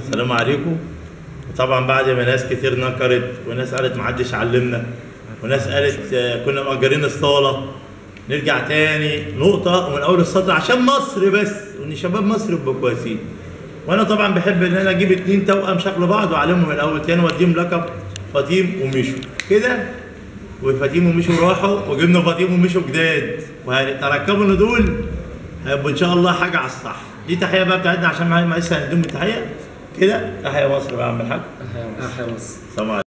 السلام عليكم وطبعا بعد ما ناس كتير نكرت وناس قالت محدش علمنا وناس قالت آه، كنا مأجرين الصالة نرجع تاني نقطة ومن أول السطر عشان مصر بس وإن شباب مصر يبقوا كويسين وأنا طبعا بحب إن أنا أجيب اتنين توأم شكل بعض وأعلمهم من الأول تاني وأديهم لقب فاطيم وميشو كده وفاطيم وميشو راحوا وجبنا فاطيم وميشو جداد وهنتركبوا دول هيبقوا ان شاء الله حاجه على الصح دي تحيه بقى بتاعتنا عشان ما ما لسه هنديهم التحيه كده تحيه مصر بقى يا عم الحاج احيا مصر سلام عليكم